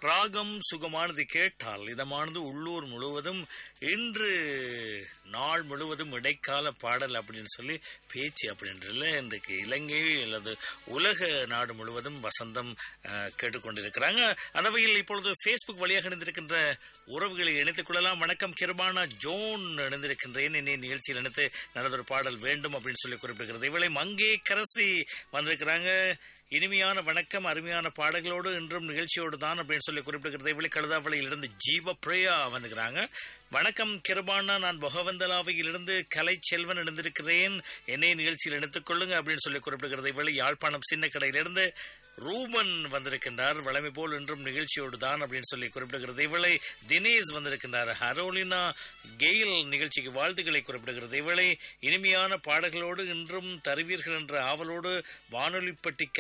ராகம் சுகமானது கேட்டால் இதமானது உள்ளூர் முழுவதும் இன்று நாள் முழுவதும் இடைக்கால பாடல் அப்படின்னு சொல்லி பேச்சு அப்படின்றதுல இன்றைக்கு இலங்கை அல்லது உலக நாடு முழுவதும் வசந்தம் அஹ், கேட்டுக்கொண்டிருக்கிறாங்க அந்த வகையில் இப்பொழுது ஃபேஸ்புக் வழியாக இணைந்திருக்கின்ற உறவுகளை இணைத்துக் கொள்ளலாம் வணக்கம் கிருபானா ஜோன் இணைந்திருக்கின்றேன் என்னை நிகழ்ச்சியில் இணைத்து நல்லதொரு பாடல் வேண்டும் அப்படின்னு சொல்லி குறிப்பிடுகிறது இவளை மங்கே கரசி வந்திருக்கிறாங்க இனிமையான வணக்கம் அருமையான பாடல்களோடு இன்றும் நிகழ்ச்சியோடு தான் அப்படின்னு சொல்லி குறிப்பிடுகிறது இவளை கழுதாவளையிலிருந்து ஜீவ பிரியா வந்துக்கிறாங்க வணக்கம் கிருபானா நான் பொகவந்தலாவையிலிருந்து கலை செல்வன் இணைந்திருக்கிறேன் என்னை நிகழ்ச்சியில் இணைத்துக் கொள்ளுங்க அப்படின்னு சொல்லி குறிப்பிடுகிறது இவளை யாழ்ப்பாணம் சின்ன கடையிலிருந்து ரூபன் வந்திருக்கின்றார் வளமை போல் இன்றும் நிகழ்ச்சியோடு தான் அப்படின்னு சொல்லி குறிப்பிடுகிறது இவளை தினேஷ் வந்திருக்கின்றார் ஹரோலினா கெயில் நிகழ்ச்சிக்கு வாழ்த்துக்களை குறிப்பிடுகிறது இவளை இனிமையான பாடல்களோடு இன்றும் தருவீர்கள் என்ற ஆவலோடு வானொலிப்பட்டி